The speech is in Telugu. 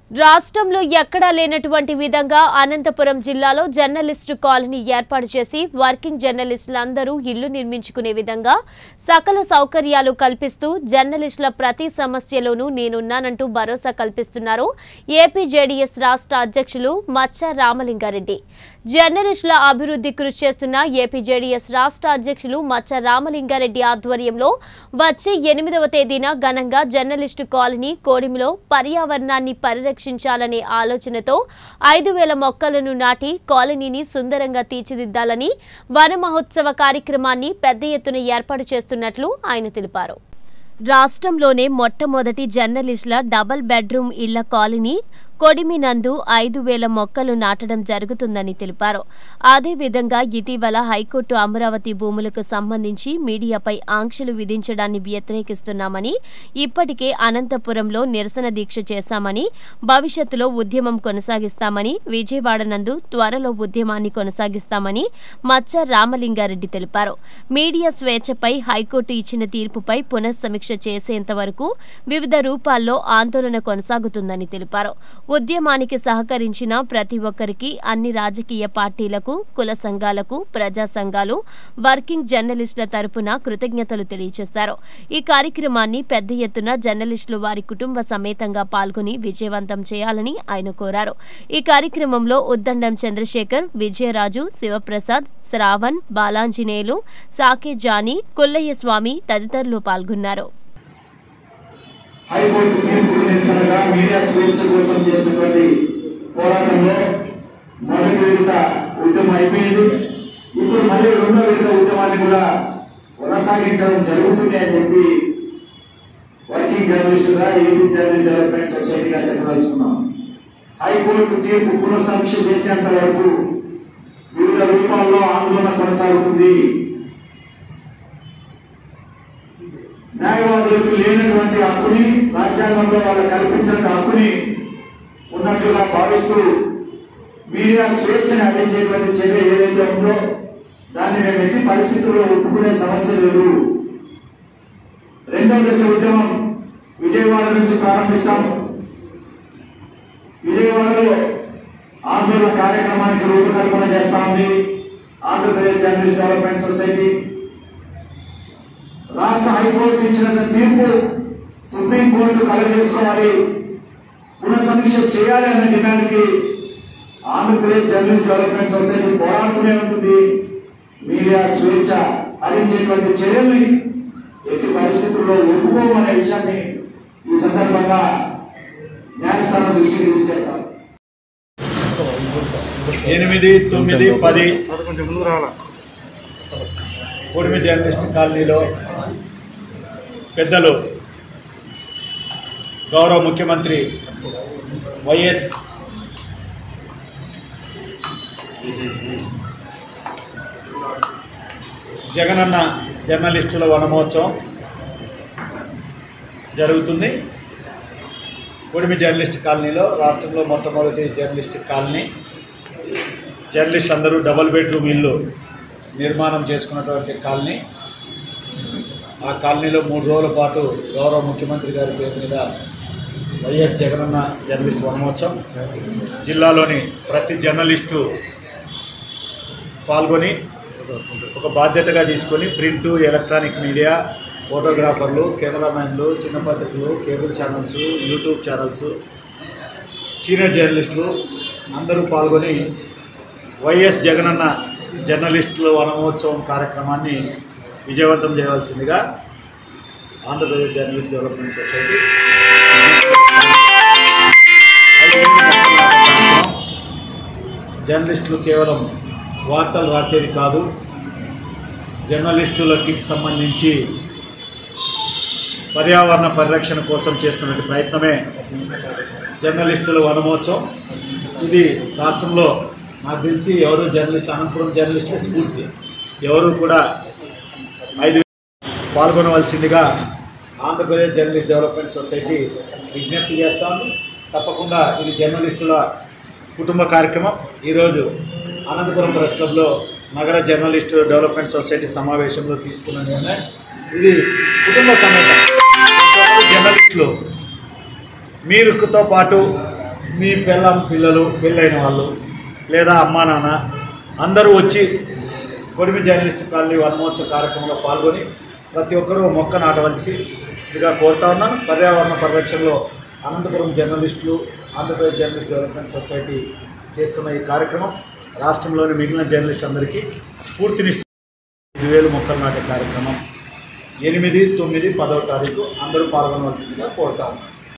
రాష్ట్రంలో ఎక్కడా లేనటువంటి విధంగా అనంతపురం జిల్లాలో జర్నలిస్టు కాలనీ ఏర్పాటు చేసి వర్కింగ్ జర్నలిస్టులందరూ ఇళ్లు నిర్మించుకునే విధంగా సకల సౌకర్యాలు కల్పిస్తూ జర్నలిస్టుల ప్రతి సమస్యలోనూ నేనున్నానంటూ భరోసా కల్పిస్తున్నారు ఏపీ జేడీఎస్ రాష్ట్ర అధ్యక్షులు మచ్చ రామలింగారెడ్డి జర్నలిస్టుల అభివృద్ధి కృషి చేస్తున్న ఏపీ జేడీఎస్ రాష్ట్ర అధ్యక్షులు మచ్చ రామలింగారెడ్డి ఆధ్వర్యంలో వచ్చే ఎనిమిదవ తేదీన ఘనంగా జర్నలిస్టు కాలనీ కోడిమిలో పర్యావరణాన్ని పరిరక్షించాలనే ఆలోచనతో ఐదు వేల మొక్కలను నాటి కాలనీని సుందరంగా తీర్చిదిద్దాలని వన మహోత్సవ కార్యక్రమాన్ని పెద్ద ఎత్తున ఏర్పాటు చేస్తున్నట్లు ఆయన తెలిపారు రాష్ట్రంలోనే మొట్టమొదటి జర్నలిస్టుల డబుల్ బెడ్రూమ్ ఇళ్ల కాలనీ కొడిమినందు ఐదు వేల మొక్కలు నాటడం జరుగుతుందని తెలిపారు అదేవిధంగా ఇటీవల హైకోర్టు అమరావతి భూములకు సంబంధించి మీడియాపై ఆంక్షలు విధించడాన్ని వ్యతిరేకిస్తున్నామని ఇప్పటికే అనంతపురంలో నిరసన దీక్ష చేశామని భవిష్యత్తులో ఉద్యమం కొనసాగిస్తామని విజయవాడ నందు త్వరలో ఉద్యమాన్ని కొనసాగిస్తామని మచ్చ రామలింగారెడ్డి తెలిపారు మీడియా స్వేచ్ఛపై హైకోర్టు ఇచ్చిన తీర్పుపై పునఃసమీక్ష చేసేంత వరకు వివిధ రూపాల్లో ఆందోళన కొనసాగుతుందని తెలిపారు ఉద్యమానికి సహకరించిన ప్రతి ఒక్కరికి అన్ని రాజకీయ పార్టీలకు కుల సంఘాలకు ప్రజా సంఘాలు వర్కింగ్ జర్నలిస్టుల తరపున కృతజ్ఞతలు తెలియజేశారు ఈ కార్యక్రమాన్ని పెద్ద ఎత్తున జర్నలిస్టులు వారి కుటుంబ సమేతంగా పాల్గొని విజయవంతం చేయాలని ఆయన కోరారు ఈ కార్యక్రమంలో ఉద్దండం చంద్రశేఖర్ విజయరాజు శివప్రసాద్ శ్రావణ్ బాలాంజనేయులు సాకే జానీ కొల్లయ్య స్వామి తదితరులు పాల్గొన్నారు హైకోర్టు తీర్పుకు నిరసనగా మీడియా స్వేచ్ఛ కోసం చేసినటువంటి పోరాటంలో మొదటి విడత ఉద్యమం అయిపోయింది ఇప్పుడు మళ్ళీ రెండో విడత ఉద్యమాన్ని కూడా కొనసాగించడం జరుగుతుంది అని చెప్పి వర్కింగ్ జర్నలిస్టుగా ఏపీ జర్నలిస్ట్ డెవలప్మెంట్ సొసైటీగా చెప్పదలుచుకున్నాం హైకోర్టు తీర్పు పునఃసమీక్ష చేసేంత వరకు వివిధ రూపాల్లో ఆందోళన కొనసాగుతుంది న్యాయవాదులకు లేనటువంటి హక్కుని రాజ్యాంగంలో వాళ్ళకు కల్పించిన హక్కుని ఉన్నట్లుగా భావిస్తూ మీడియా స్వేచ్ఛని అందించేటువంటి చర్య ఏదైతే ఉందో దాన్ని మేము ఎట్టి పరిస్థితుల్లో ఒప్పుకునే సమస్య లేదు రెండవ దశ ఉద్యమం విజయవాడ నుంచి ప్రారంభిస్తాం విజయవాడలో ఆందోళన కార్యక్రమానికి రూపకల్పన చేస్తా ఉంది ఆంధ్రప్రదేశ్ జర్నలిస్ట్ డెవలప్మెంట్ సొసైటీ రాష్ట్ర హైకోర్టు ఇచ్చిన తీర్పు సుప్రీంకోర్టు కలగజేసుకోవాలి పునఃసమీక్ష చేయాలి అన్న డిమాండ్కి ఆంధ్రప్రదేశ్ జర్నలిస్ట్ డెవలప్మెంట్ సొసైటీ పోరాడుతూనే ఉంటుంది మీడియా స్వేచ్ఛ హరించేటువంటి చర్యల్ని ఎట్టి పరిస్థితుల్లో ఒప్పుకోమనే విషయాన్ని ఈ సందర్భంగా న్యాయస్థానం దృష్టికి తీసుకెళ్తాం ఎనిమిది తొమ్మిది పది కూడిమి జర్నలిస్ట్ కాలనీలో పెద్దలు గౌరవ ముఖ్యమంత్రి వైఎస్ జగనన్న జర్నలిస్టుల వనమహోత్సవం జరుగుతుంది కూడిమి జర్నలిస్ట్ కాలనీలో రాష్ట్రంలో మొట్టమొదటి జర్నలిస్ట్ కాలనీ జర్నలిస్ట్ అందరూ డబుల్ బెడ్రూమ్ ఇల్లు నిర్మాణం చేసుకున్నటువంటి కాలనీ ఆ కాలనీలో మూడు రోజుల పాటు గౌరవ ముఖ్యమంత్రి గారి పేరు మీద వైఎస్ జగనన్న జర్నలిస్ట్ వనమహోత్సవం జిల్లాలోని ప్రతి జర్నలిస్టు పాల్గొని ఒక బాధ్యతగా తీసుకొని ప్రింటు ఎలక్ట్రానిక్ మీడియా ఫోటోగ్రాఫర్లు కెమెరామెన్లు చిన్న పత్రికలు cable channels YouTube channels senior జర్నలిస్టులు అందరూ పాల్గొని వైఎస్ జగనన్న జర్నలిస్టుల వనమహోత్సవం కార్యక్రమాన్ని విజయవంతం చేయవలసిందిగా ఆంధ్రప్రదేశ్ జర్నలిస్ట్ డెవలప్మెంట్ సొసైటీ జర్నలిస్టులు కేవలం వార్తలు రాసేది కాదు జర్నలిస్టులకి సంబంధించి పర్యావరణ పరిరక్షణ కోసం చేస్తున్న ప్రయత్నమే జర్నలిస్టుల వనమహోత్సవం ఇది రాష్ట్రంలో నాకు తెలిసి ఎవరు జర్నలిస్ట్ అనంతపురం జర్నలిస్టులే స్ఫూర్తి ఎవరు కూడా ఐదు పాల్గొనవలసిందిగా ఆంధ్రప్రదేశ్ జర్నలిస్ట్ డెవలప్మెంట్ సొసైటీ విజ్ఞప్తి చేస్తాం తప్పకుండా ఇది జర్నలిస్టుల కుటుంబ కార్యక్రమం ఈరోజు అనంతపురం ప్రెస్ క్లబ్లో నగర జర్నలిస్టు డెవలప్మెంట్ సొసైటీ సమావేశంలో తీసుకున్న నిర్ణయం ఇది కుటుంబ సమేత జర్నలిస్టులు మీరుతో పాటు మీ పిల్లం పిల్లలు పెళ్ళైన వాళ్ళు లేదా అమ్మా నాన్న అందరూ వచ్చి కొడిమి జర్నలిస్ట్ కాలనీ వనమహోత్సవ కార్యక్రమంలో పాల్గొని ప్రతి ఒక్కరూ మొక్క నాటవలసి ఇదిగా కోరుతా ఉన్నాను పర్యావరణ పరిరక్షణలో అనంతపురం జర్నలిస్టులు ఆంధ్రప్రదేశ్ జర్నలిస్ట్ డెవలప్మెంట్ సొసైటీ చేస్తున్న ఈ కార్యక్రమం రాష్ట్రంలోని మిగిలిన జర్నలిస్ట్ అందరికీ స్ఫూర్తినిస్తుంది ఐదు వేలు మొక్కలు నాటే కార్యక్రమం ఎనిమిది తొమ్మిది పదవ తారీఖు అందరూ పాల్గొనవలసిందిగా కోరుతాము